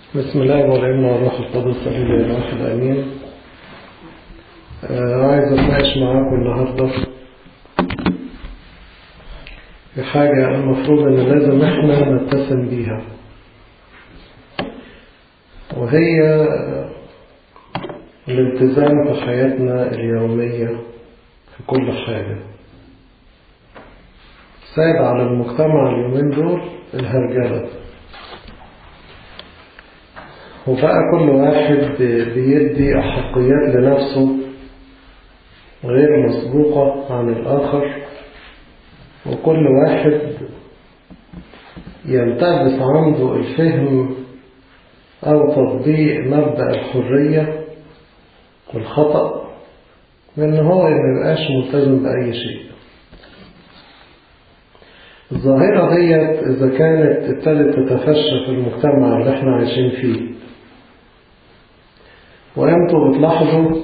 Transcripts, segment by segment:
بسم الله والابن والروح القدس الإله الواحد آمين آه عايز أتناقش معاكم النهاردة في حاجة المفروض إن لازم إحنا نتسم بيها وهي الالتزام في حياتنا اليومية في كل حاجة سائد على المجتمع اليومين دول الهرجلة وبقى كل واحد بيدي أحقيات لنفسه غير مسبوقة عن الآخر وكل واحد يلتبس عنده الفهم أو تطبيق مبدأ الحرية والخطأ لأن هو ما يبقاش ملتزم بأي شيء الظاهرة ديت إذا كانت ابتدت تتفشى في المجتمع اللي احنا عايشين فيه وانتوا بتلاحظوا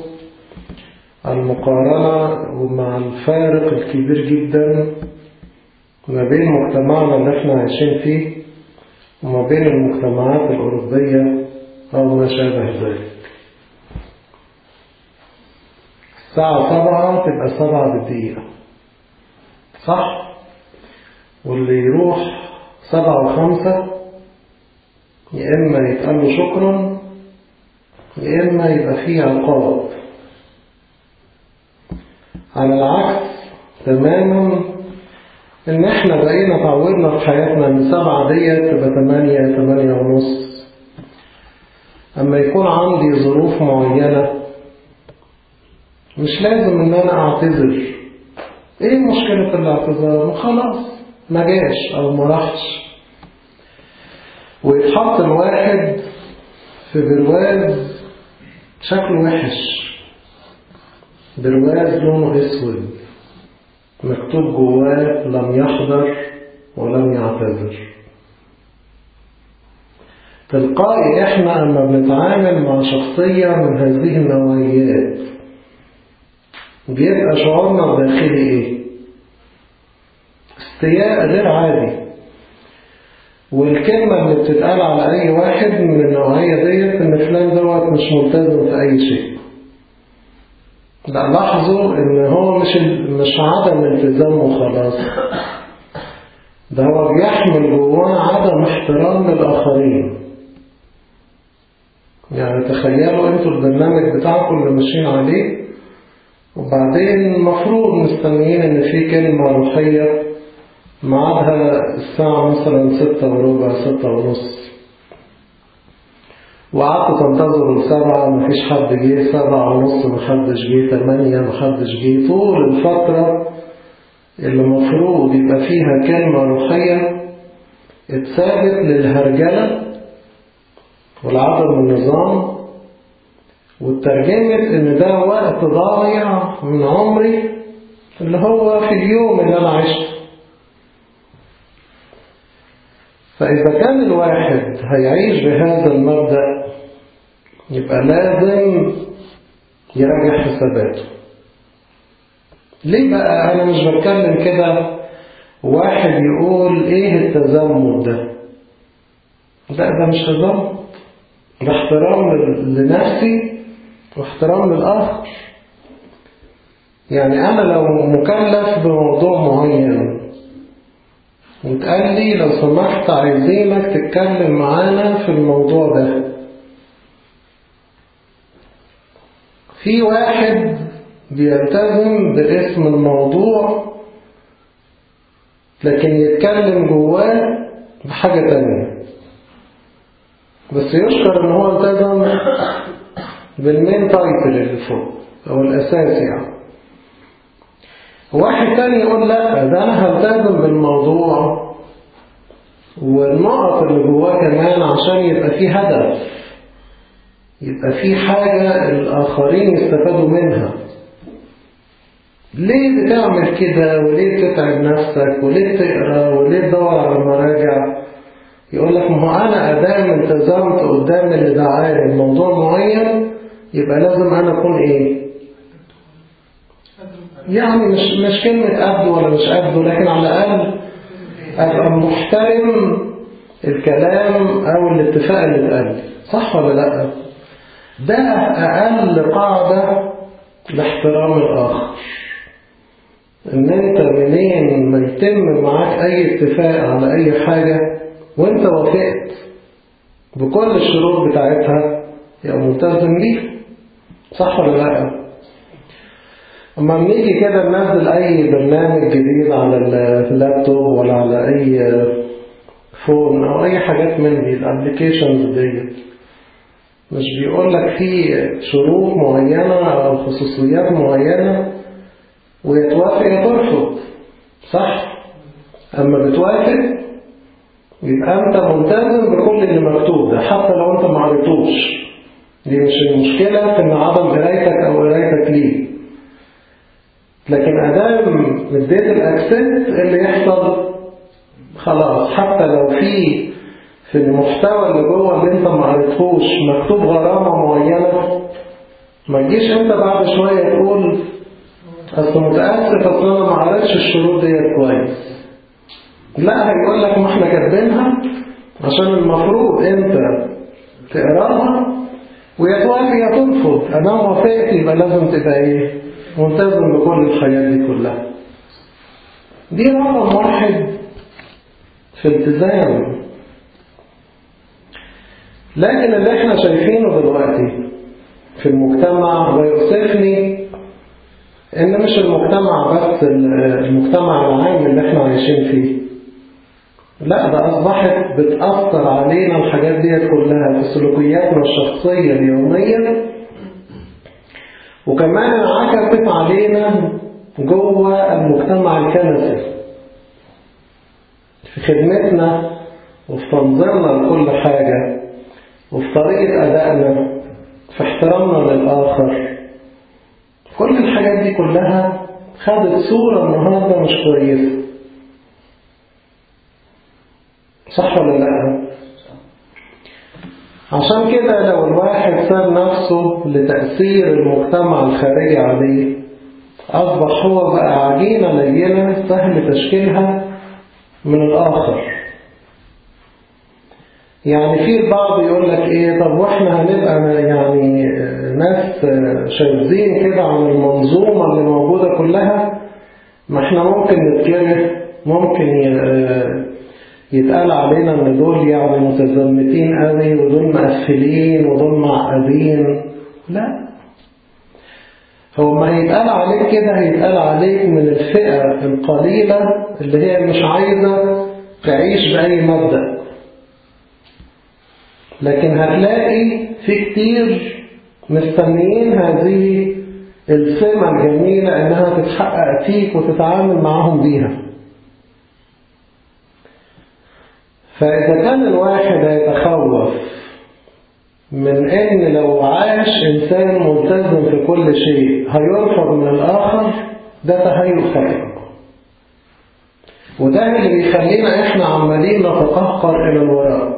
المقارنة مع الفارق الكبير جدا ما بين مجتمعنا اللي احنا عايشين فيه وما بين المجتمعات الأوروبية أو ما شابه ذلك الساعة سبعة تبقى سبعة بالدقيقة صح؟ واللي يروح سبعة وخمسة يا إما يتقال له شكرا يا إما يبقى فيه عقاب على العكس تماما إن إحنا بقينا تعودنا في حياتنا من سبعة ديت تبقى تمانية تمانية ونص أما يكون عندي ظروف معينة مش لازم إن أنا أعتذر إيه مشكلة الاعتذار؟ خلاص ما جاش أو ما راحش ويتحط الواحد في برواز شكله وحش برواز لونه اسود مكتوب جواه لم يحضر ولم يعتذر تلقائي احنا اما بنتعامل مع شخصية من هذه النوعيات بيبقى شعورنا الداخلي ايه استياء غير عادي والكلمة اللي بتتقال على أي واحد من النوعية ديت إن فلان دوت مش ملتزم في أي شيء. لا لاحظوا إن هو مش مش عدم التزام وخلاص. ده هو بيحمل جواه عدم احترام للآخرين. يعني تخيلوا انتوا البرنامج بتاعكم اللي ماشيين عليه وبعدين المفروض مستنيين ان في كلمة روحية ميعادها الساعة مثلا ستة وربع ستة ونص وقعدت تنتظروا السبعة مفيش حد جه سبعة ونص محدش جه تمانية محدش جه طول الفترة اللي المفروض يبقى فيها كلمة روحية اتثابت للهرجلة والعدم النظام واترجمت ان ده وقت ضايع من عمري اللي هو في اليوم اللي انا عشته فإذا كان الواحد هيعيش بهذا المبدأ يبقى لازم يراجع حساباته ليه بقى أنا مش بتكلم كده واحد يقول إيه التزمت ده لا ده مش تزمت ده احترام لنفسي واحترام للآخر يعني أنا لو مكلف بموضوع معين وتقال لي لو سمحت عايزينك تتكلم معانا في الموضوع ده في واحد بيلتزم باسم الموضوع لكن يتكلم جواه بحاجة تانية بس يشكر ان هو التزم بالمين تايتل اللي فوق او الاساس يعني واحد تاني يقول لا ده أنا هلتزم بالموضوع والنقط اللي جواه كمان عشان يبقى فيه هدف يبقى فيه حاجة الآخرين يستفادوا منها ليه بتعمل كده وليه بتتعب نفسك وليه تقرا وليه تدور على المراجع يقول لك ما هو أنا أدام التزمت قدام اللي دعاني الموضوع معين يبقى لازم أنا أكون إيه يعني مش مش كلمة قبض ولا مش قبض لكن على الأقل أبقى محترم الكلام أو الاتفاق اللي اتقال صح ولا لأ ده أقل قاعدة لاحترام الآخر إن أنت منين ما يتم معاك أي اتفاق على أي حاجة وأنت وافقت بكل الشروط بتاعتها يبقى ملتزم بيها صح ولا لأ؟ أما بنيجي كده ننزل أي برنامج جديد على اللابتوب ولا على أي فون أو أي حاجات من دي الابلكيشنز دي مش بيقول لك في شروط معينة أو خصوصيات معينة ويتوافق يا ترفض صح؟ أما بتوافق يبقى أنت ملتزم بكل اللي مكتوب ده حتى لو أنت ما قريتوش دي مش المشكلة في إن عدم قرايتك أو قرايتك ليه لكن أدام اديت الأكسنت اللي يحصل خلاص حتى لو في في المحتوى اللي جوه اللي انت ما قريتهوش مكتوب غرامة معينة ما تجيش انت بعد شوية تقول اصل متأسف اصل انا ما قريتش الشروط ديت كويس لا هيقول لك ما احنا كاتبينها عشان المفروض انت تقراها ويا توافق يا ترفض انا وافقت يبقى لازم تبقى ايه ملتزم بكل الحاجات دي كلها دي رقم واحد في التزام لكن اللي احنا شايفينه دلوقتي في المجتمع ويؤسفني ان مش المجتمع بس المجتمع العام اللي احنا عايشين فيه لا ده اصبحت بتأثر علينا الحاجات دي كلها في سلوكياتنا الشخصية اليومية وكمان انعكست علينا جوه المجتمع الكنسي في خدمتنا وفي تنظيمنا لكل حاجة وفي طريقة أدائنا في احترامنا للآخر كل الحاجات دي كلها خدت صورة النهاردة مش كويسة صح ولا لا؟ عشان كده لو الواحد ساب نفسه لتأثير المجتمع الخارجي عليه أصبح هو بقى عجينة لينة سهل تشكيلها من الآخر يعني في البعض يقول لك إيه طب وإحنا هنبقى يعني ناس شاذين كده عن المنظومة اللي موجودة كلها ما إحنا ممكن نتكره ممكن يتقال علينا ان دول يعني متزمتين قوي ودول مقفلين ودول معقدين لا هو ما هيتقال عليك كده هيتقال عليك من الفئة القليلة اللي هي مش عايزة تعيش بأي مبدأ لكن هتلاقي في كتير مستنيين هذه السمة الجميلة انها تتحقق فيك وتتعامل معاهم بيها فإذا كان الواحد هيتخوف من أن لو عاش إنسان ملتزم في كل شيء هيرفض من الآخر ده تهيؤ خارق وده اللي بيخلينا إحنا عمالين نتقهقر إلى الوراء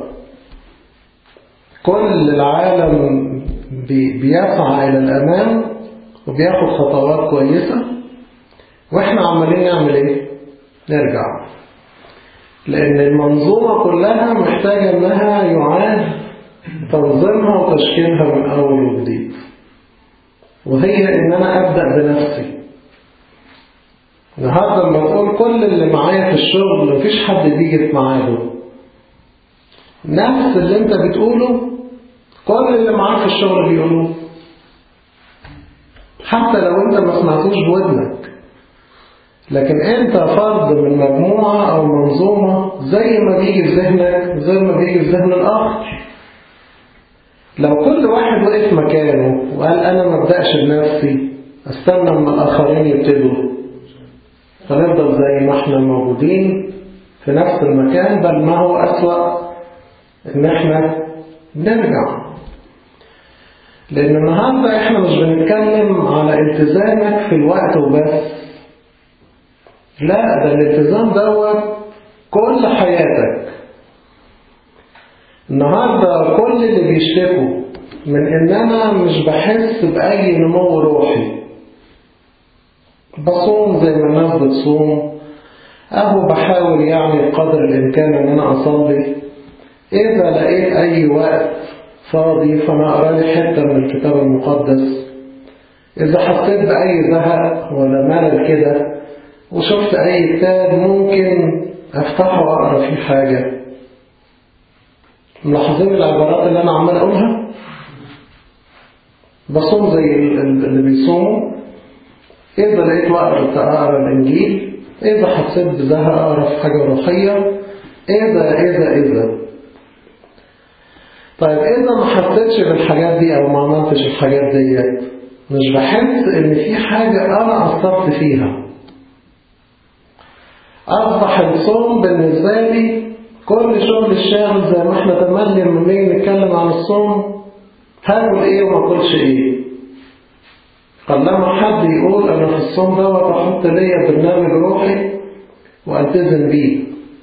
كل العالم بيسعى إلى الأمام وبياخد خطوات كويسة وإحنا عمالين نعمل إيه؟ نرجع لأن المنظومة كلها محتاجة أنها يعاد تنظيمها وتشكيلها من أول وجديد وهي إن أنا أبدأ بنفسي النهارده لما أقول كل اللي معايا في الشغل مفيش حد بيجي في ميعاده نفس اللي أنت بتقوله كل اللي معاك في الشغل بيقولوه حتى لو أنت ما سمعتوش بودنك لكن انت فرد من مجموعة او منظومة زي ما بيجي في ذهنك زي ما بيجي في ذهن الاخر لو كل واحد وقف مكانه وقال انا ما ابدأش بنفسي استنى اما الاخرين يبتدوا فنفضل زي ما احنا موجودين في نفس المكان بل ما هو اسوأ ان احنا نرجع لان النهارده احنا مش بنتكلم على التزامك في الوقت وبس لا ده الالتزام دوت كل حياتك النهاردة كل اللي بيشتكوا من ان انا مش بحس بأي نمو روحي بصوم زي ما الناس بتصوم اهو بحاول يعني بقدر الامكان ان انا اصلي إذا لقيت أي وقت فاضي فأنا أقرأ لي حتة من الكتاب المقدس إذا حسيت بأي زهق ولا ملل كده وشفت أي كتاب ممكن أفتحه وأقرأ فيه حاجة ملاحظين العبارات اللي أنا عمال أقولها بصوم زي اللي بيصوموا إذا لقيت وقت أقرأ الإنجيل إذا حسيت بزهق أقرأ في حاجة روحية إذا إذا إذا طيب إذا ما حسيتش بالحاجات دي أو ما عملتش الحاجات ديت مش بحس إن في حاجة أنا قصرت فيها أصبح الصوم بالنسبة لي كل شغل الشاغل زي ما احنا تملي لما نيجي نتكلم عن الصوم هاكل ايه وما اكلش ايه قلما حد يقول انا في الصوم دوت احط ليا برنامج روحي والتزم بيه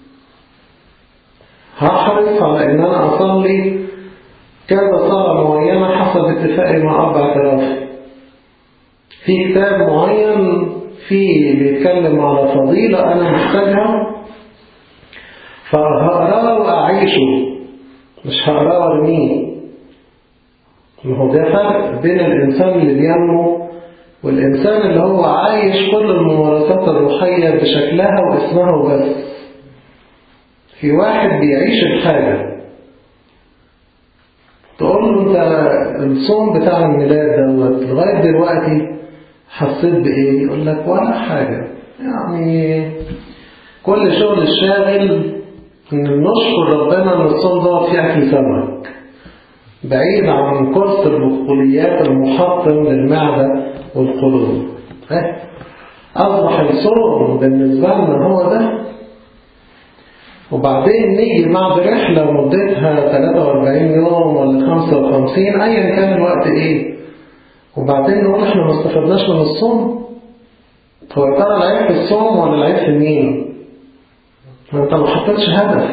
هحرص على ان انا اصلي كذا صلاة معينة حسب اتفاقي مع اب اعترافي في كتاب معين فيه بيتكلم على فضيلة انا محتاجها فهقراه وأعيشه مش هقراه وارميه ما هو ده فرق بين الإنسان اللي بينمو والإنسان اللي هو عايش كل الممارسات الروحية بشكلها واسمها وبس في واحد بيعيش الحاجة تقول له انت الصوم بتاع الميلاد دوت لغاية دلوقتي حسيت بإيه؟ يقول لك ولا حاجة يعني كل شغل الشاغل إن نشكر ربنا إن الصوم دوت فيه أكل سمك بعيد عن كرس البقوليات المحطم للمعدة والقلوب أصبح الصوم بالنسبة لنا هو ده وبعدين نيجي بعد رحلة مدتها 43 يوم ولا 55 أيا كان الوقت إيه وبعدين نقول إحنا ما استفدناش من الصوم هو يا ترى العيب في الصوم ولا العيب في مين؟ ما انت ما حطيتش هدف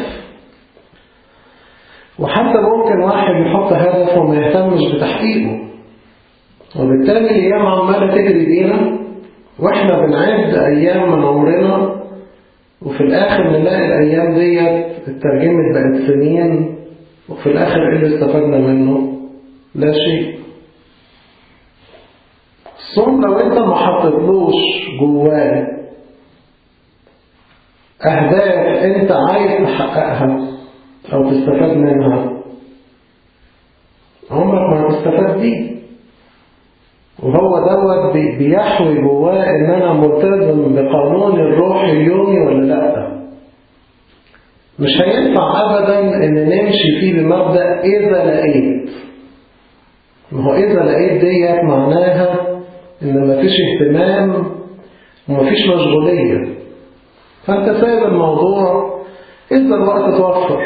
وحتى ممكن واحد يحط هدف وما يهتمش بتحقيقه وبالتالي الايام عماله تجري بينا واحنا بنعد ايام من عمرنا وفي الاخر نلاقي الايام ديت اترجمت بقت سنين وفي الاخر ايه اللي استفدنا منه لا شيء الصوم لو انت ما حطيتلوش جواه أهداف أنت عايز تحققها أو تستفاد منها عمرك ما هتستفاد بيه وهو دوت بيحوي جواه إن أنا ملتزم بقانون الروح اليومي ولا لأ مش هينفع أبدا إن نمشي فيه بمبدأ إذا لقيت ما هو إذا لقيت ديت معناها إن مفيش اهتمام ومفيش مشغولية فأنت سايب الموضوع إذا الوقت توفر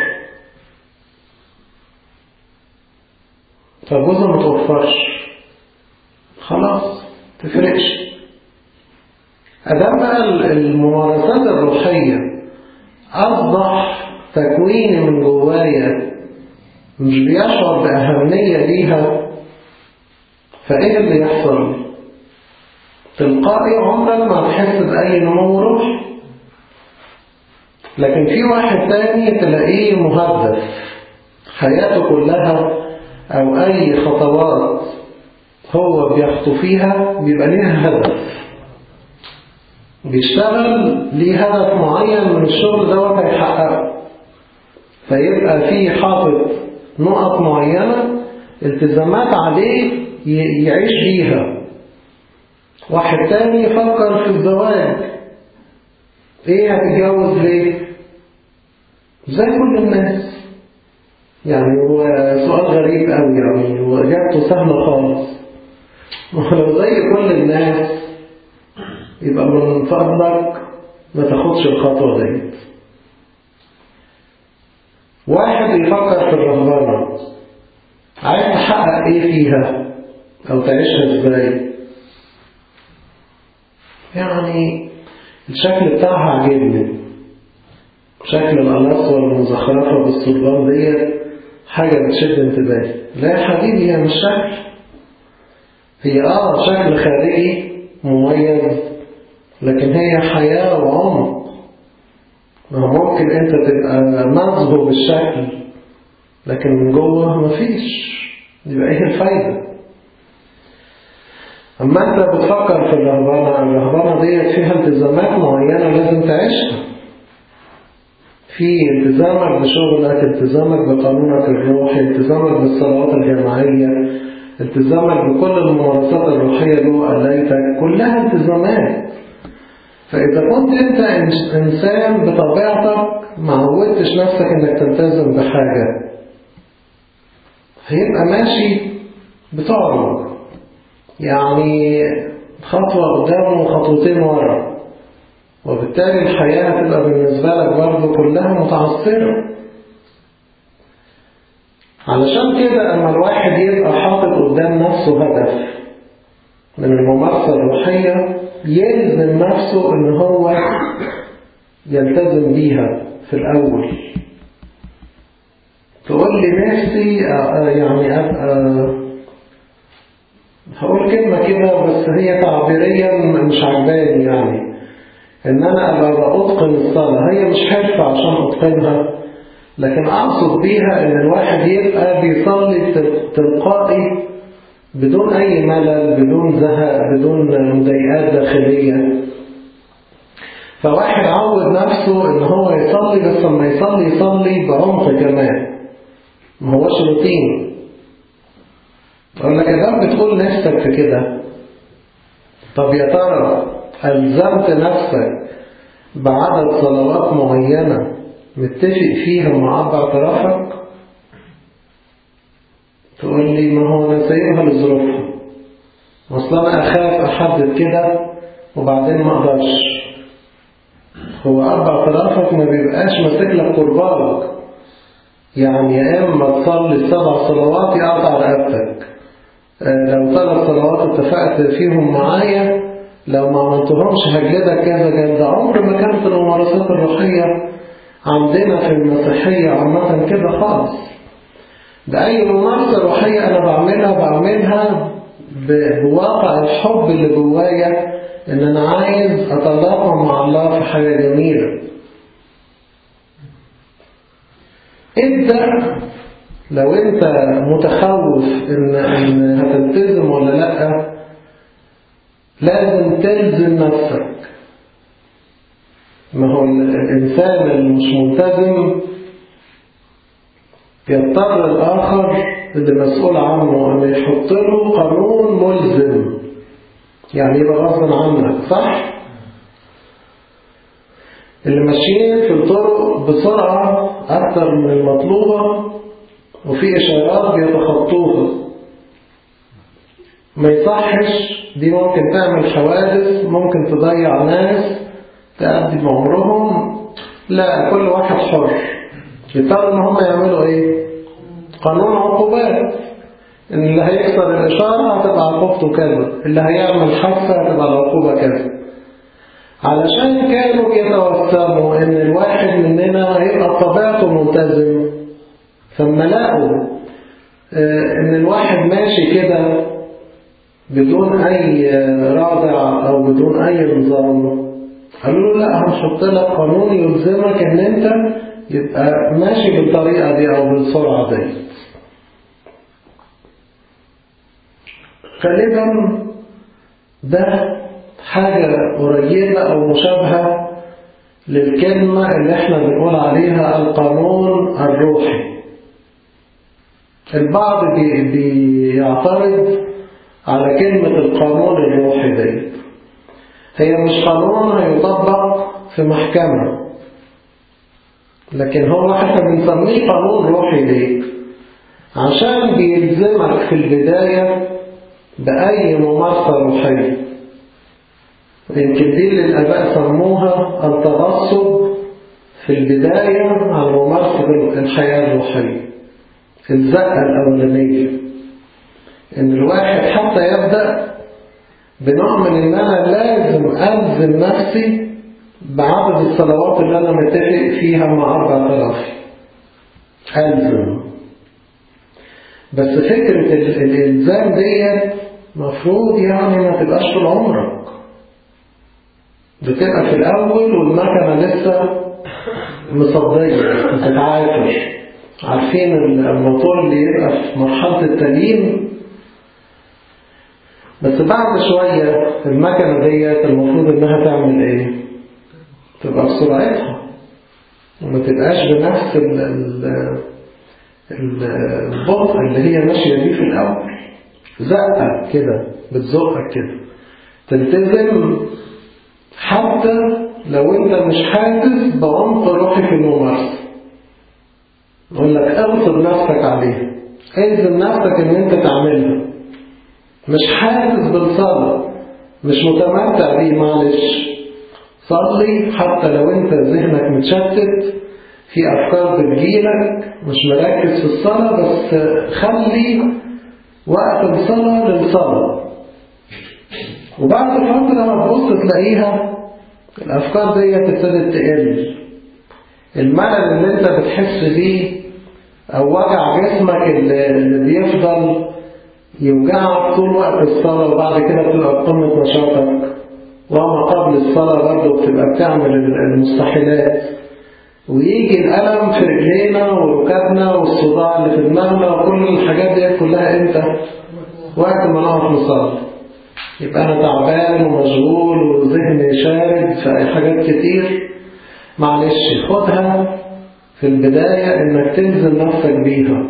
طب وإذا ما توفرش خلاص تفرقش أدام بقى الممارسات الروحية أصبح تكويني من جوايا مش بيشعر بأهمية ليها فإيه اللي يحصل؟ تلقائي عمرك ما تحس بأي نمو روحي لكن في واحد تاني تلاقيه مهدف حياته كلها أو أي خطوات هو بيخطو فيها بيبقى ليها هدف بيشتغل ليه هدف معين من الشغل دوت هيحققه فيبقى في حاطط نقط معينة التزامات عليه يعيش بيها واحد تاني يفكر في الزواج ايه هتتجوز ليه زي كل الناس يعني هو سؤال غريب قوي يعني واجابته سهله خالص ولو زي كل الناس يبقى من فضلك ما تاخدش الخطوه ديت واحد يفكر في الرهبانه عايز تحقق ايه فيها او تعيشها ازاي يعني الشكل بتاعها عجبني شكل الألاسوة المزخرفة بالصلبان ديت حاجة بتشد انتباهي لا يا حبيبي هي مش شكل هي اه شكل خارجي مميز لكن هي حياة وعمق ما ممكن انت تبقى مصغو بالشكل لكن من جوه مفيش يبقى ايه الفايدة أما أنت بتفكر في الرهبانة الرهبانة ديت فيها التزامات معينة لازم تعيشها في التزامك بشغلك التزامك بقانونك الروحي التزامك بالصلوات الجماعية التزامك بكل الممارسات الروحية اللي هو قليتك كلها التزامات فإذا كنت أنت إنسان بطبيعتك ما عودتش نفسك إنك تلتزم بحاجة هيبقى ماشي بتعرض يعني خطوة قدام وخطوتين ورا وبالتالي الحياة هتبقى بالنسبة لك برضه كلها متعثرة علشان كده أما الواحد يبقى حاطط قدام نفسه هدف من الممارسة الروحية يلزم نفسه إن هو يلتزم بيها في الأول تقول لي نفسي يعني أبقى هقول كلمة كده بس هي تعبيريا مش عجباني يعني إن أنا أبقى أتقن الصلاة هي مش حرفة عشان أتقنها لكن أقصد بيها إن الواحد يبقى بيصلي تلقائي بدون أي ملل بدون زهق بدون مضايقات داخلية فواحد عود نفسه إن هو يصلي بس لما يصلي يصلي بعمق كمان ما هوش روتين أقول لك إذا بتقول نفسك في كده طب يا ترى ألزمت نفسك بعدد صلوات معينة متفق فيها مع أب اعترافك تقول لي ما هو أنا سايبها لظروفها أصلا أنا أخاف أحدد كده وبعدين ما أقدرش هو أب اعترافك ما بيبقاش ماسك لك قربانك يعني يا إما تصلي السبع صلوات يقطع رقبتك لو ثلاث صلوات اتفقت فيهم معايا لو ما عملتهمش هجلدك كذا جلد عمر ما كانت الممارسات الروحية عندنا في المسيحية عامة كده خالص بأي ممارسة روحية أنا بعملها بعملها بواقع الحب اللي جوايا إن أنا عايز أتلاقى مع الله في حاجة جميلة ابدأ لو أنت متخوف إن, إن هتلتزم ولا لأ لازم تلزم نفسك ما هو الإنسان اللي مش ملتزم يضطر الآخر اللي مسؤول عنه أن يحط له قانون ملزم يعني يبقى غصبا عنك صح؟ اللي ماشيين في الطرق بسرعة أكثر من المطلوبة وفي إشارات بيتخطوها ما يصحش دي ممكن تعمل حوادث ممكن تضيع ناس تأدي بعمرهم لا كل واحد حر يضطر ان هم يعملوا ايه قانون عقوبات ان اللي هيكسر الاشاره هتبقى عقوبته كذا اللي هيعمل حادثه هتبقى العقوبه كذا علشان كانوا بيتوسموا ان الواحد مننا هيبقى طبيعته ملتزم فلما لقوا ان الواحد ماشي كده بدون اي رادع او بدون اي نظام قالوا له لا هنحط لك قانون يلزمك ان انت يبقى ماشي بالطريقة دي او بالسرعة دي غالبا ده حاجة قريبة او مشابهة للكلمة اللي احنا بنقول عليها القانون الروحي البعض بي بيعترض على كلمة القانون الروحي دي هي مش قانون هيطبق في محكمة لكن هو احنا بنسميه قانون روحي ليه عشان بيلزمك في البداية بأي ممارسة روحية يمكن دي اللي الآباء سموها التغصب في البداية على ممارسة الحياة الروحية الزقة الأولانية إن الواحد حتى يبدأ بنوع من إن أنا لازم ألزم نفسي بعدد الصلوات اللي أنا متفق فيها مع أربع طرفي ألزم بس فكرة الإلزام ديت مفروض يعني ما تبقاش طول عمرك بتبقى في الأول والمكنة لسه مصدية بتتعافر عارفين الموتور اللي يبقى في مرحلة التليين بس بعد شوية المكنة ديت المفروض انها تعمل ايه تبقى بسرعتها وما تبقاش بنفس ال ال البطء اللي هي ماشية بيه في الأول زقة كده بتزقك كده تلتزم حتى لو انت مش حاسس بعمق روحي في الممارسة يقول لك اغصب نفسك عليها الزم نفسك ان انت تعملها مش حاسس بالصلاة مش متمتع بيه معلش صلي حتى لو انت ذهنك متشتت في افكار بتجيلك مش مركز في الصلاة بس خلي وقت الصلاة للصلاة وبعد فترة هتبص تلاقيها الأفكار دي ابتدت تقل الملل اللي انت بتحس بيه أو وجع جسمك اللي, اللي بيفضل يوجعك طول وقت الصلاة وبعد كده بتبقى قمة نشاطك وما قبل الصلاة برضه بتبقى بتعمل المستحيلات ويجي الألم في رجلينا وركبنا والصداع اللي في دماغنا وكل الحاجات دي كلها امتى؟ وقت ما نقف نصلي يبقى أنا تعبان ومشغول وذهني شارد في حاجات كتير معلش خدها في البداية إنك تنزل نفسك بيها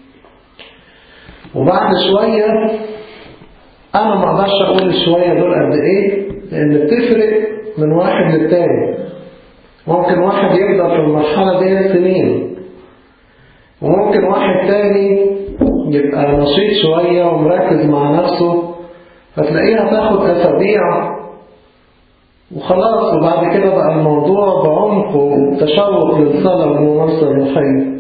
وبعد شوية أنا ما أقدرش أقول الشوية دول قد إيه لأن بتفرق من واحد للتاني ممكن واحد يفضل في المرحلة دي سنين وممكن واحد تاني يبقى نشيط شوية ومركز مع نفسه فتلاقيها تاخد أسابيع وخلاص وبعد كده بقى الموضوع بعمق وتشوق للصلاة والممارسة الروحية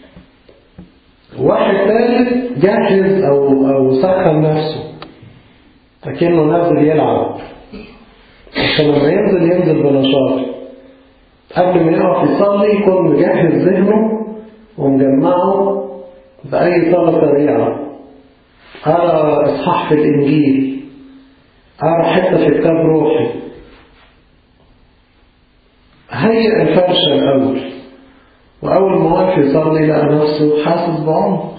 واحد ثالث جهز أو, أو سخن نفسه لكنه نازل يلعب عشان لما ينزل ينزل بنشاط قبل ما يقف يصلي يكون مجهز ذهنه ومجمعه بأي صلاة سريعة أرى إصحاح في الإنجيل أرى حتة في كتاب روحي هيئ الفرشة الأول وأول ما واقف يصلي لقى نفسه حاسس بعمق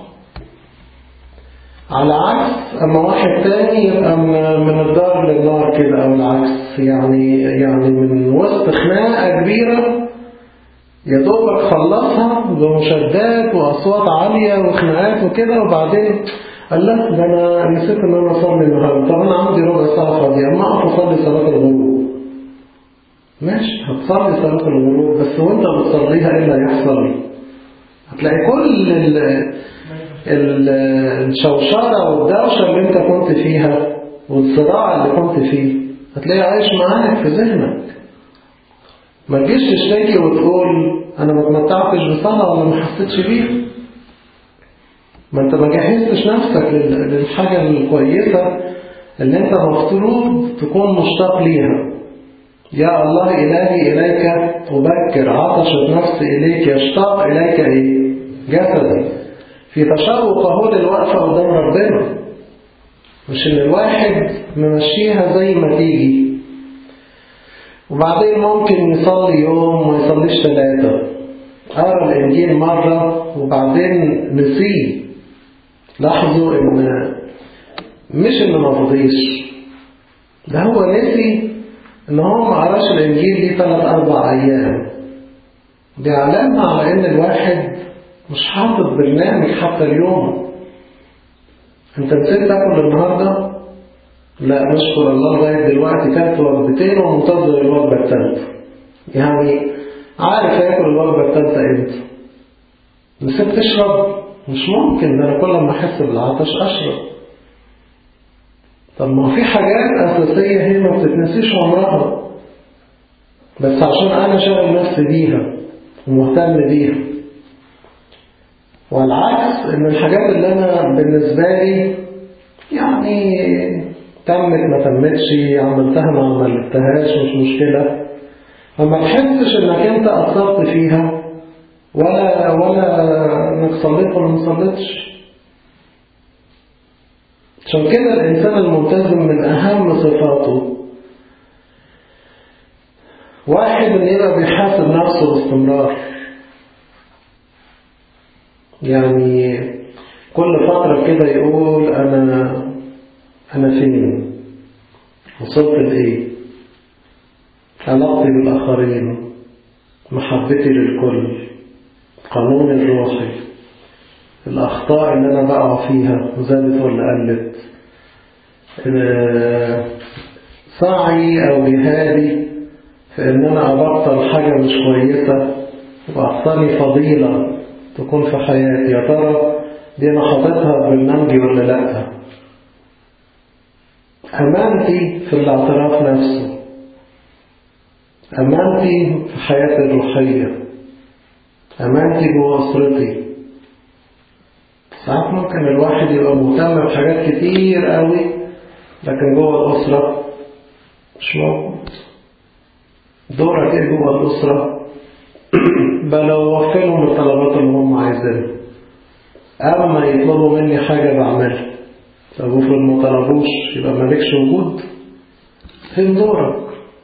على عكس أما واحد تاني يبقى من الدار للنار كده أو العكس يعني يعني من وسط خناقة كبيرة يا دوبك خلصها بمشادات وأصوات عالية وخناقات وكده وبعدين قال لا ده أنا نسيت إن أنا أصلي النهاردة طب أنا عندي ربع ساعة فاضية أما أقف أصلي صلاة الغروب ماشي هتصلي صلاة الغروب بس وأنت بتصليها إيه اللي هيحصل؟ هتلاقي كل ال الشوشرة والدوشة اللي انت كنت فيها والصراع اللي كنت فيه هتلاقيه عايش معاك في ذهنك ما تجيش تشتكي وتقول انا ما اتمتعتش بصلاة ولا ما حسيتش بيها ما انت ما جهزتش نفسك للحاجة الكويسة اللي انت مفترض تكون مشتاق ليها يا الله إلهي إليك أبكر عطشت نفسي إليك يشتاق إليك إيه جسدي في تشوق اهو للوقفة قدام ربنا مش ان الواحد ممشيها زي ما تيجي وبعدين ممكن يصلي يوم وما يصليش ثلاثة قرا الإنجيل مرة وبعدين نسيه لاحظوا إن مش إنه ما فضيش ده هو نسي إن هو ما قراش الإنجيل دي ثلاث أربع أيام دي علامة على إن الواحد مش حاطط برنامج حتى اليوم انت نسيت تاكل النهارده لا نشكر الله لغايه دلوقتي كانت وجبتين ومنتظر الوجبه الثالثه يعني عارف ياكل الوجبه الثالثه امتى نسيت تشرب مش ممكن ده انا كل ما احس بالعطش اشرب طب ما في حاجات اساسيه هي ما بتتنسيش عمرها بس عشان انا شاغل نفسي بيها ومهتم بيها والعكس ان الحاجات اللي انا بالنسبة لي يعني تمت ما تمتش عملتها ما عملتهاش مش مشكلة فما تحسش انك انت اثرت فيها ولا ولا انك صليت ولا ما صليتش عشان كده الانسان الملتزم من اهم صفاته واحد ان يبقى بيحاسب نفسه باستمرار يعني كل فترة كده يقول أنا أنا فين وصلت لإيه علاقتي بالآخرين محبتي للكل قانون الروحي الأخطاء اللي أنا بقع فيها زادت ولا قلت سعي أو جهادي في إن أنا أبطل حاجة مش كويسة وأحصلي فضيلة تكون في حياتي يا ترى دي أنا حاططها برنامجي ولا لأ أمانتي في الاعتراف نفسه أمانتي في حياتي الروحية أمانتي جوه أسرتي ساعات ممكن الواحد يبقى مهتم بحاجات كتير قوي لكن جوه الأسرة مش موجود دورك ايه جوه الأسرة بل وفلهم الطلبات اللي هم عايزينها أما يطلبوا مني حاجة بعملها طب افرض ما طلبوش يبقى مالكش وجود فين دورك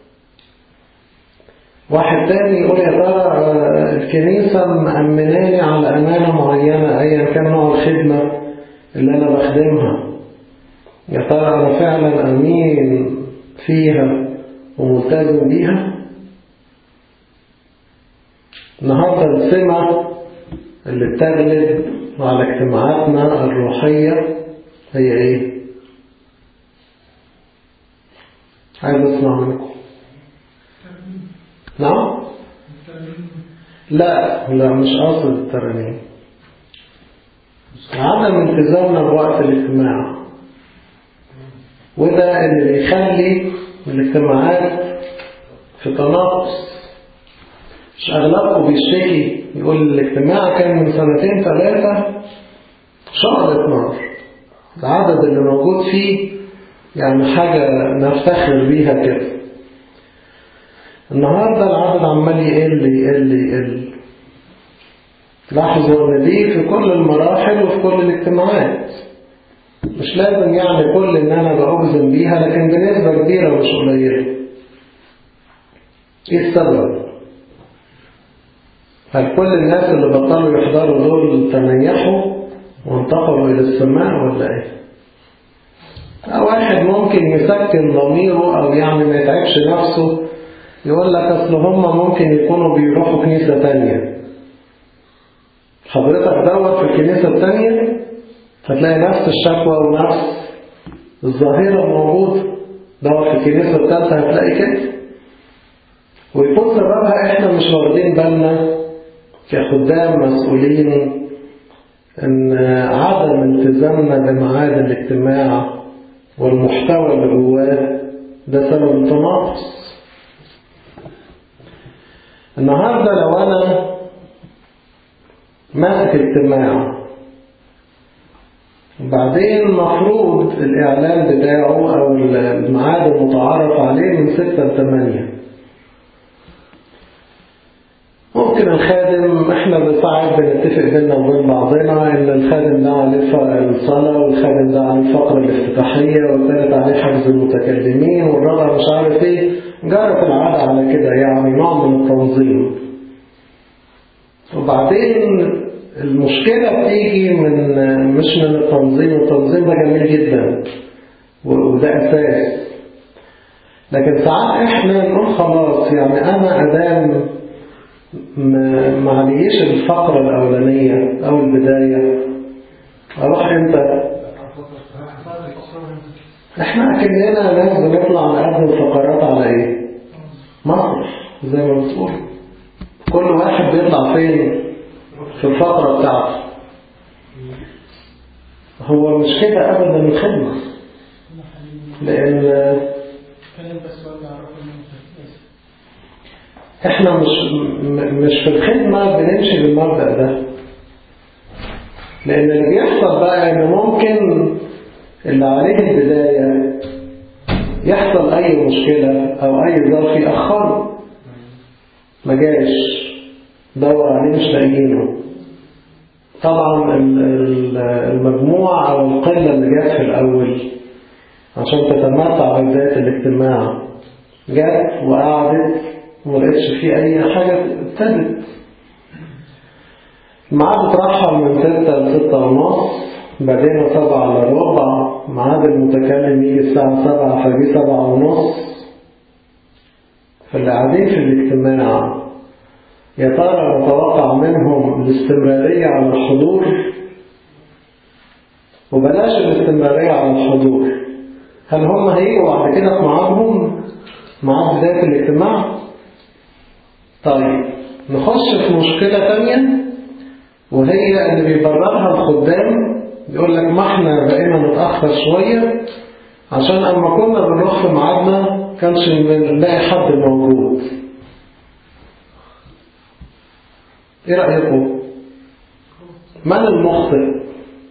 واحد تاني يقول يا ترى الكنيسة مأمناني على أمانة معينة أيا كان نوع الخدمة اللي أنا بخدمها يا ترى أنا فعلا أمين فيها وملتزم بيها النهاردة السمة اللي بتغلب على اجتماعاتنا الروحية هي ايه عايز اسمع منكم نعم لا لا مش قاصد الترانيم عدم التزامنا بوقت الاجتماع وده اللي بيخلي الاجتماعات في تناقص مش أغلبكم بيشتكي يقول الاجتماع كان من سنتين ثلاثة شهر نار العدد اللي موجود فيه يعني حاجة نفتخر بيها كده النهاردة العدد عمال يقل يقل يقل لاحظوا ان دي في كل المراحل وفي كل الاجتماعات مش لازم يعني كل ان انا بأجزم بيها لكن بنسبة كبيرة مش قليلة ايه السبب هل كل الناس اللي بطلوا يحضروا دول تنيحوا وانتقلوا الى السماء ولا ايه أو واحد ممكن يسكن ضميره او يعني ما يتعبش نفسه يقول لك اصل هم ممكن يكونوا بيروحوا كنيسة تانية حضرتك دور في الكنيسة التانية هتلاقي نفس الشكوى ونفس الظاهرة موجودة دور في الكنيسة التالتة هتلاقي كده ويكون سببها احنا مش واخدين بالنا كخدام مسؤولين ان عدم التزامنا بميعاد الاجتماع والمحتوى اللي جواه ده سبب التناقص النهارده لو انا ماسك اجتماع وبعدين مفروض الإعلان بتاعه أو الميعاد المتعارف عليه من ستة لثمانية ممكن الخادم احنا ساعات بنتفق بينا وبين بعضنا ان الخادم ده عليه الصلاة والخادم ده عليه الفقرة الافتتاحية والثالث عليه حفظ المتكلمين والرابع مش عارف ايه جرت العادة على كده يعني نوع من التنظيم وبعدين المشكلة بتيجي من مش من التنظيم التنظيم ده جميل جدا وده أساس لكن ساعات احنا نقول خلاص يعني أنا أدام ما عليش الفقرة الأولانية أو البداية أروح إمتى؟ إحنا أكننا ناس بنطلع نقدم فقرات على إيه؟ مصر زي ما بتقول كل واحد بيطلع فين في الفترة بتاعته هو مش كده أبدا الخدمة لأن احنا مش مش في الخدمة بنمشي بالمبدأ ده لأن اللي بيحصل بقى إن ممكن اللي عليه البداية يحصل أي مشكلة أو أي ظرف يأخره ما جاش دور عليه مش لاقيينه طبعا المجموعة أو القلة اللي جت في الأول عشان تتمتع بذات الاجتماع جت وقعدت وما لقيتش فيه أي حاجة ابتدت الميعاد اترحل من ستة لستة ونص بعدين سبعة إلا ربع ميعاد المتكلم يجي الساعة سبعة فجي سبعة ونص فاللي قاعدين في الاجتماع يا ترى نتوقع منهم الاستمرارية على الحضور وبلاش الاستمرارية على الحضور هل هم هيجوا بعد كده في ميعادهم ميعاد بداية الاجتماع؟ طيب نخش في مشكلة تانية وهي اللي بيبررها الخدام يقول لك ما احنا بقينا متأخر شوية عشان اما كنا بنروح في ميعادنا كانش بنلاقي حد موجود ايه رأيكم؟ من المخطئ؟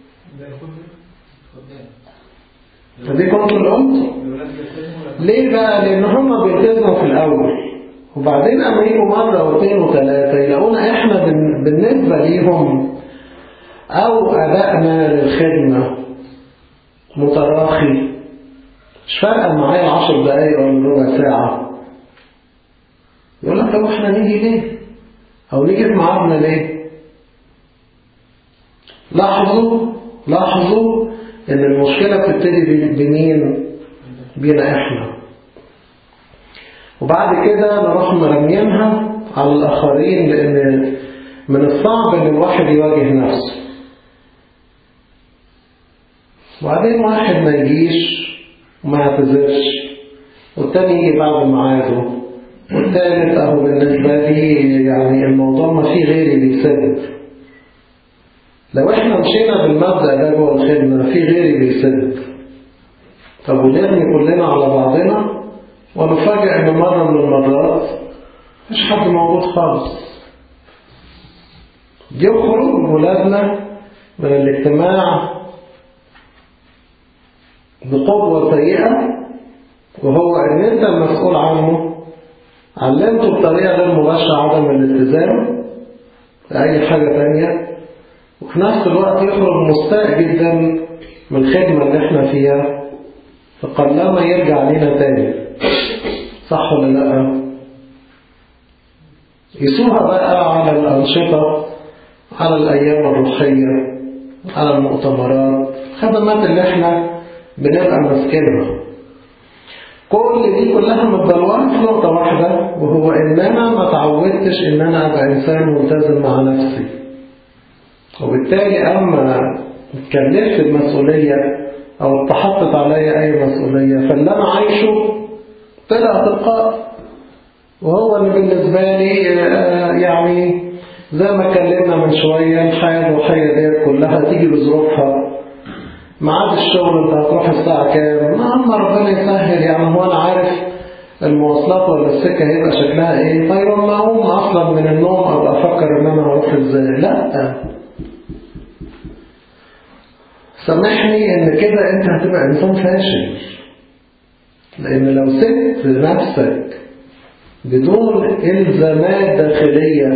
دي كنتوا الأم ليه بقى؟ لأن هم بيلتزموا في الأول وبعدين أما يجوا مرة واثنين وثلاثة يلاقونا إحنا بالنسبة ليهم أو أدائنا للخدمة متراخي مش فارقة معايا عشر دقايق ولا ربع ساعة يقول لك طب احنا نيجي ليه؟ أو نيجي في ميعادنا ليه؟ لاحظوا لاحظوا إن المشكلة بتبتدي بمين؟ بينا إحنا وبعد كده نروح مرمينها على الآخرين لأن من الصعب إن الواحد يواجه نفسه وبعدين واحد ما يجيش وما يعتذرش والتاني يجي بعد ميعاده والتالت أهو بالنسبة لي يعني الموضوع ما فيه غيري بيسد لو احنا مشينا بالمبدأ ده جوه الخدمة في غيري بيسد طب ونرمي كلنا على بعضنا ونفاجئ ان مرة من المرات مش حد موجود خالص يخرج ولادنا من الاجتماع بقوة سيئة وهو ان انت المسؤول عنه علمته بطريقة غير مباشرة عدم الالتزام لأي حاجة تانية وفي نفس الوقت يخرج مستاء جدا من الخدمة اللي احنا فيها فقلما يرجع لنا تاني صح ولا لا يسوها بقى على الأنشطة على الأيام الروحية على المؤتمرات الخدمات اللي احنا بنبقى ماسكينها كل دي كلها متدلوعة في نقطة واحدة وهو إن أنا ما تعودتش إن أنا أبقى إنسان ملتزم مع نفسي وبالتالي أما اتكلفت المسؤولية أو اتحطت عليا أي مسؤولية فاللي أنا عايشه طلع تلقاء وهو اللي بالنسبة لي يعني زي ما اتكلمنا من شوية الحياة الروحية ديت كلها تيجي بظروفها ميعاد الشغل انت هتروح الساعة كام؟ ما ربنا يسهل يعني هو أنا عارف المواصلات ولا السكة هيبقى شكلها ايه؟ طيب لما أقوم أصلا من النوم أبقى أفكر إن أنا هروح ازاي؟ لا سامحني إن كده أنت هتبقى إنسان فاشل لأن لو سبت نفسك بدون إلزامات داخلية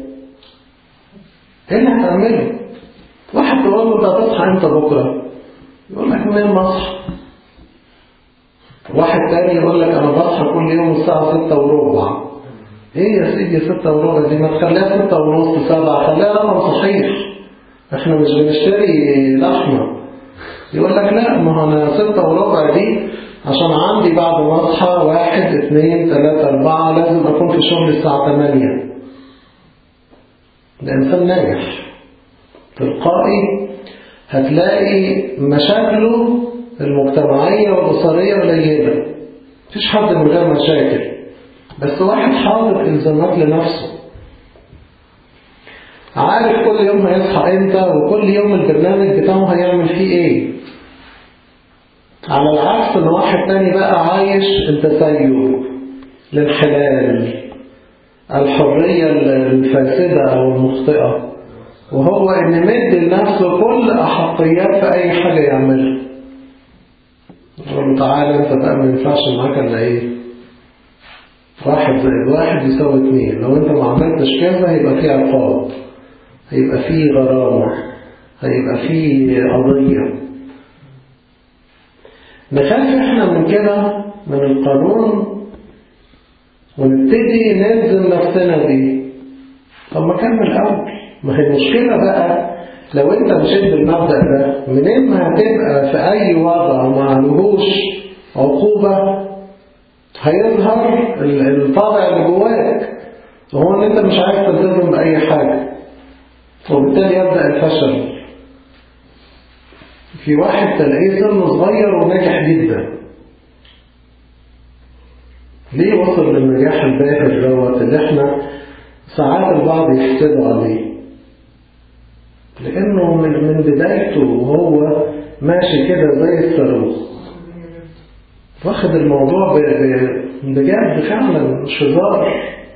إيه اللي هتعمله؟ واحد تقول له أنت هتصحى إمتى بكرة؟ يقول لك منين ما أصحى؟ واحد تاني يقول لك أنا بصحى كل يوم الساعة ستة وربع إيه يا سيدي ستة وربع دي ما تخليها ستة ونص سبعة خليها رقم صحيح إحنا مش بنشتري لحمة يقول لك لا ما هو أنا ستة وربع دي عشان عندي بعد ما أصحى واحد اثنين ثلاثة أربعة لازم أكون في شغل الساعة ثمانية ده إنسان ناجح تلقائي هتلاقي مشاكله المجتمعية والأسرية قليلة مفيش حد من غير مشاكل بس واحد حاطط إلزامات لنفسه عارف كل يوم هيصحى امتى وكل يوم البرنامج بتاعه هيعمل فيه ايه على العكس ان واحد تاني بقى عايش التسيب الانحلال الحرية الفاسدة او المخطئة وهو ان مد لنفسه كل احقيات في اي حاجة يعملها يقول له تعالى انت بقى ما ينفعش معاك الا ايه واحد زائد واحد يساوي اتنين لو انت ما عملتش كذا هيبقى فيه عقاب هيبقى فيه غرامة هيبقى فيه قضية نخاف احنا من كده من القانون ونبتدي نلزم نفسنا بيه طب ما كان من الأول ما هي المشكلة بقى لو انت مشيت بالمبدأ ده منين ما هتبقى في اي وضع ما لهوش عقوبة هيظهر الطابع اللي جواك وهو ان انت مش عايز تلتزم بأي حاجة وبالتالي يبدأ الفشل في واحد تلاقيه سنه صغير وناجح جدا ليه وصل للنجاح الباهر دوت اللي احنا ساعات البعض يحسدوا عليه لانه من من بدايته وهو ماشي كده زي الصاروخ واخد الموضوع بجد فعلا مش هزار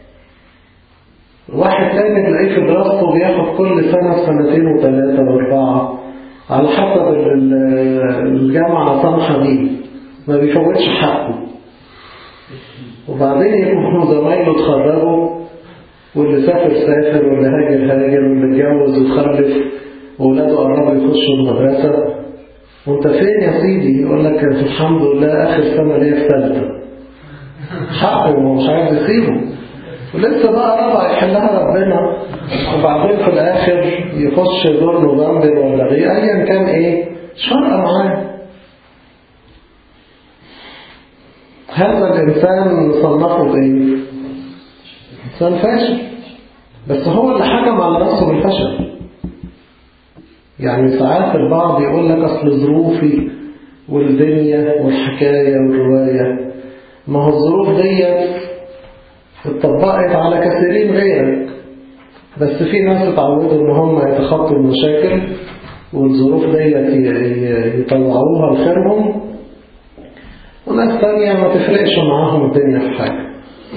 واحد تاني تلاقيه في دراسته بياخد كل سنة سنتين وثلاثة واربعة على حسب الجامعة طمحة دي ما بيفوتش حقه وبعدين يكونوا زمايله اتخرجوا واللي سافر سافر واللي هاجر هاجر واللي اتجوز وخلف وولاده قربوا يخشوا المدرسة وانت فين يا سيدي يقول لك الحمد لله اخر سنة ليا في ثالثة حقه ومش عايز يسيبه ولسه بقى ربع يحلها ربنا وبعدين في الاخر يخش دور نوفمبر ولا غير ايا كان ايه مش فارقه معاه هذا الانسان نصنفه بايه انسان فاشل بس هو اللي حكم على نفسه بالفشل يعني ساعات البعض يقول لك اصل ظروفي والدنيا والحكايه والروايه ما هو الظروف ديت اتطبقت على كثيرين غيرك بس في ناس اتعودوا ان هم يتخطوا المشاكل والظروف ديت يطلعوها لخيرهم وناس تانية ما تفرقش معاهم الدنيا في حاجة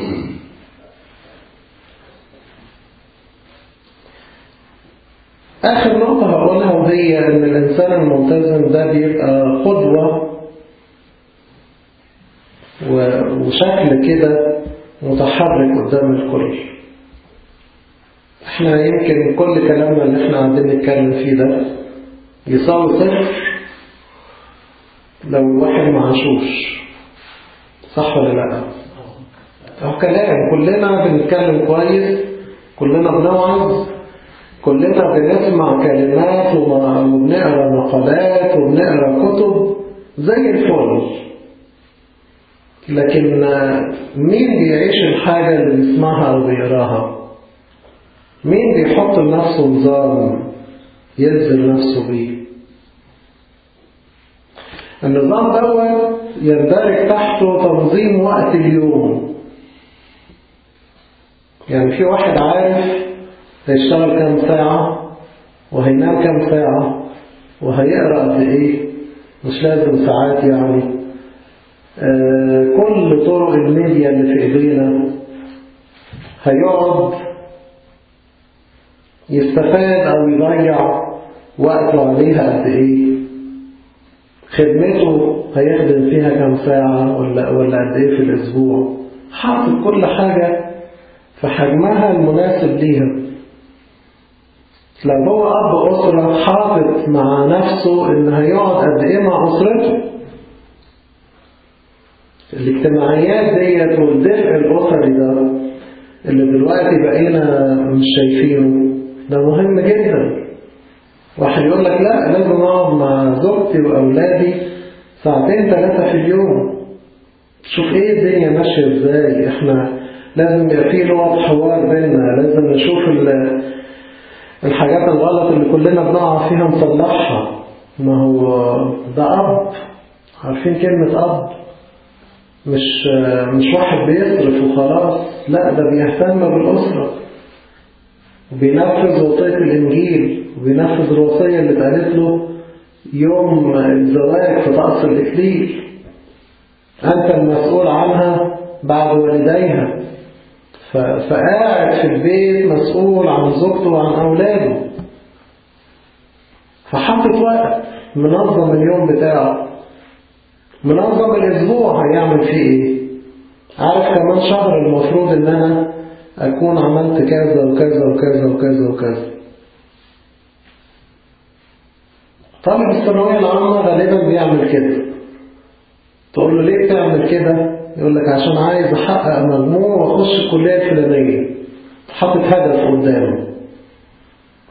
آخر نقطة هقولها وهي إن الإنسان الملتزم ده بيبقى قدوة وشكل كده متحرك قدام الكل احنا يمكن كل كلامنا اللي احنا قاعدين نتكلم فيه ده يساوي صفر لو الواحد ما عاشوش صح ولا لا اهو كلام كلنا بنتكلم كويس كلنا بنوعظ كلنا بنسمع كلمات وبنقرا مقالات وبنقرا كتب زي الفل لكن مين بيعيش الحاجة اللي بيسمعها أو بيقراها مين بيحط لنفسه نظام يلزم نفسه بيه النظام دوت يندرج تحته تنظيم وقت اليوم يعني في واحد عارف هيشتغل كام ساعة وهينام كام ساعة وهيقرأ قد ايه مش لازم ساعات يعني آه كل طرق الميديا اللي في ايدينا هيقعد يستفاد او يضيع وقته عليها قد ايه خدمته هيخدم فيها كام ساعة ولا ولا قد ايه في الاسبوع حاطط كل حاجة في حجمها المناسب ليها لو هو أب أسرة حاطط مع نفسه إن هيقعد قد إيه مع أسرته الاجتماعيات ديت والدفء الأسري ده اللي دلوقتي بقينا مش شايفينه ده مهم جدا واحد يقول لك لا لازم اقعد مع زوجتي وأولادي ساعتين ثلاثة في اليوم شوف ايه الدنيا ماشية ازاي احنا لازم يبقى في لغة حوار بيننا لازم نشوف الحاجات الغلط اللي كلنا بنقع فيها نصلحها ما هو ده أب عارفين كلمة أب مش مش واحد بيصرف وخلاص لا ده بيهتم بالأسرة وبينفذ وصية الإنجيل وبينفذ الوصية اللي اتقالت له يوم الزواج في طقس الإكليل أنت المسؤول عنها بعد والديها فقاعد في البيت مسؤول عن زوجته وعن أولاده فحطت وقت منظم اليوم بتاعه منظم الأسبوع هيعمل فيه إيه عارف كمان شهر المفروض إن أنا أكون عملت كذا وكذا وكذا وكذا وكذا طالب الثانوية العامة غالبا بيعمل كده تقول له ليه بتعمل كده يقول لك عشان عايز احقق مجموع واخش الكليه الفلانيه حاطط هدف قدامه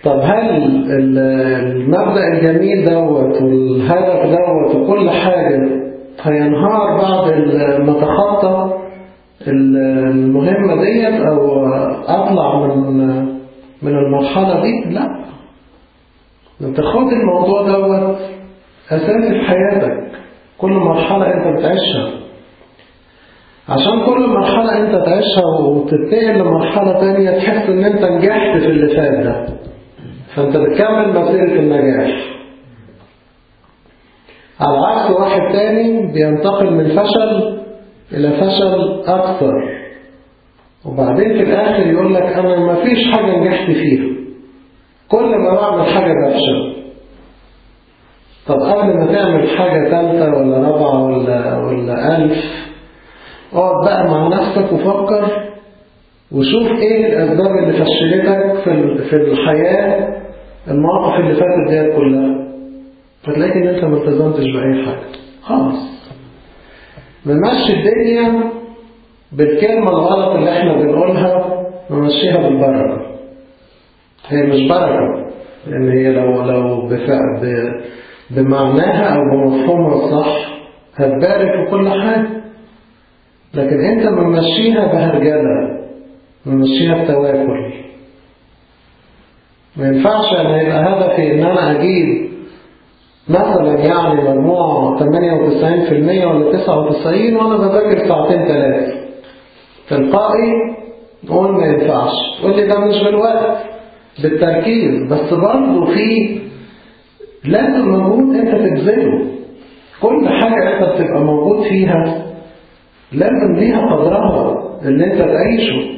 طب هل ال- المبدأ الجميل دوت والهدف دوت وكل حاجة هينهار بعد ال- ما تخطى ال- المهمة ديت أو أطلع من من المرحلة دي؟ لا انت خد الموضوع دوت أساسي في حياتك كل مرحلة أنت بتعيشها عشان كل مرحلة أنت تعيشها وتتنقل لمرحلة تانية تحس إن أنت نجحت في اللي فات ده فأنت بتكمل مسيرة النجاح على عكس واحد تاني بينتقل من فشل إلى فشل أكثر وبعدين في الآخر يقول لك أنا ما فيش حاجة نجحت فيها كل ما بعمل حاجة بفشل طب قبل ما تعمل حاجة ثالثة ولا رابعة ولا ولا ألف اقعد بقى مع نفسك وفكر وشوف ايه الأسباب اللي فشلتك في ال- في الحياة المواقف اللي فاتت ديت كلها فتلاقي ان انت ما التزمتش بأي حاجة خلاص نمشي الدنيا بالكلمة الغلط اللي احنا بنقولها نمشيها بالبركة هي مش بركة لأن هي لو لو بفع- ب- بمعناها أو بمفهومها الصح هتبارك في كل حاجة لكن أنت ممشيها بهرجلة ممشيها بتواكل ما ينفعش أنا يبقى هدفي إن أنا أجيب مثلا يعني مجموع 98% ولا 99 وأنا بذاكر ساعتين ثلاثة تلقائي نقول ما ينفعش تقول لي ده مش بالوقت بالتركيز بس برضه في لازم مجهود انت تبذله كل حاجة انت بتبقى موجود فيها لازم ليها قدرها اللي انت تعيشه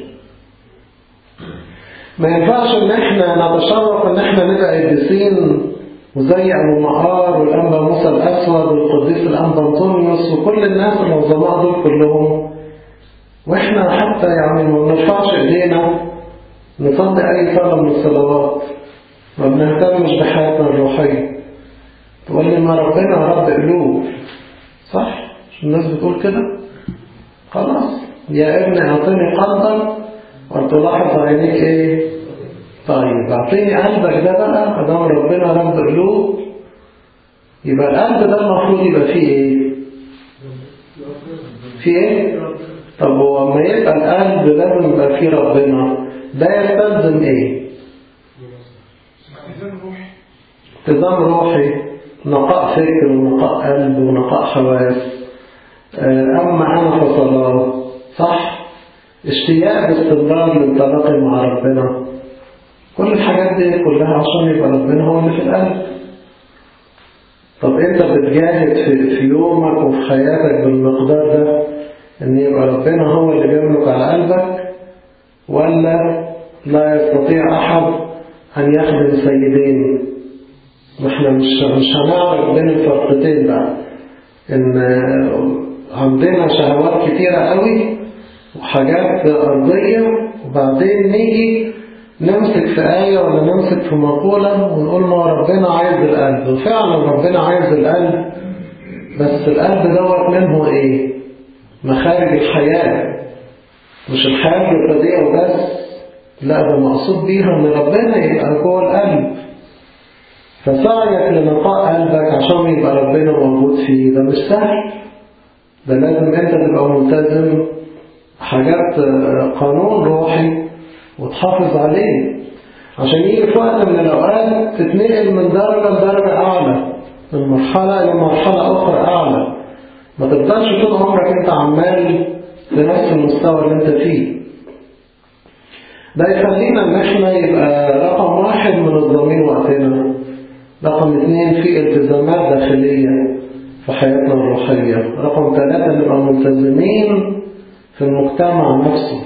ما ينفعش ان احنا نتشرف ان احنا نبقى قديسين وزي ابو مقار والانبا موسى الاسود والقديس الانبا انطونيوس وكل الناس العظماء دول كلهم واحنا حتى يعني ما بنرفعش ايدينا نصلي اي صلاه من الصلوات ما بنهتمش بحياتنا الروحيه تقول لي ما ربنا رب قلوب صح مش الناس بتقول كده خلاص يا ابني اعطيني قلبا وتلاحظ عينيك ايه طيب اعطيني قلبك ده بقى ادام ربنا رب قلوب يبقى القلب ده المفروض يبقى فيه ايه فيه ايه طب هو لما يبقى القلب لازم يبقى فيه ربنا ده يستلزم ايه التزام روحي نقاء فكر ونقاء قلب ونقاء حواس أما أنا فصلاة صح اشتياق باستمرار للتلاقي مع ربنا كل الحاجات دي كلها عشان يبقى ربنا هو اللي في القلب طب انت بتجاهد في, في يومك وفي حياتك بالمقدار ده ان يبقى ربنا هو اللي بيملك على قلبك ولا لا يستطيع احد ان يخدم سيدين واحنا مش مش هنعرف بين الفرقتين بقى ان عندنا شهوات كتيرة قوي وحاجات أرضية وبعدين نيجي نمسك في آية ولا نمسك في مقولة ونقول ما ربنا عايز القلب وفعلا ربنا عايز القلب بس القلب دوت منه ايه مخارج الحياة مش الحياة الجسدية وبس لا ده مقصود بيها ان ربنا يبقى جوه القلب فسعيك لنقاء قلبك عشان يبقى ربنا موجود فيه ده مش سهل ده لازم انت تبقى ملتزم حاجات قانون روحي وتحافظ عليه عشان يجي في وقت من الأوقات تتنقل من درجة لدرجة أعلى من مرحلة إلى مرحلة أخرى أعلى ما تفضلش طول عمرك أنت عمال في نفس المستوى اللي أنت فيه ده يخلينا إن إحنا يبقى رقم واحد منظمين وقتنا رقم اثنين في التزامات داخلية في حياتنا الروحية رقم ثلاثة نبقى ملتزمين في المجتمع نفسه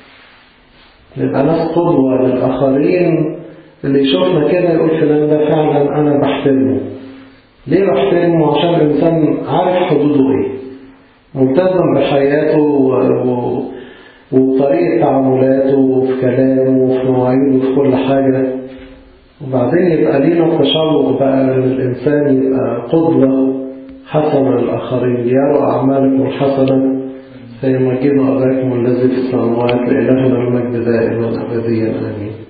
نبقى ناس قدوة للآخرين اللي يشوفنا كده يقول فلان ده فعلا أنا بحترمه ليه بحترمه عشان الإنسان عارف حدوده إيه ملتزم بحياته و... وبطريقة تعاملاته وفي كلامه وفي مواعيده وفي كل حاجة وبعدين يبقى لينا تشوق بقى ان الإنسان يبقى قدوة حسنة للآخرين ليروا أعمالكم الحسنة فيمجدوا أباكم الذي في السماوات لإلهنا المجد دائما أبديا آمين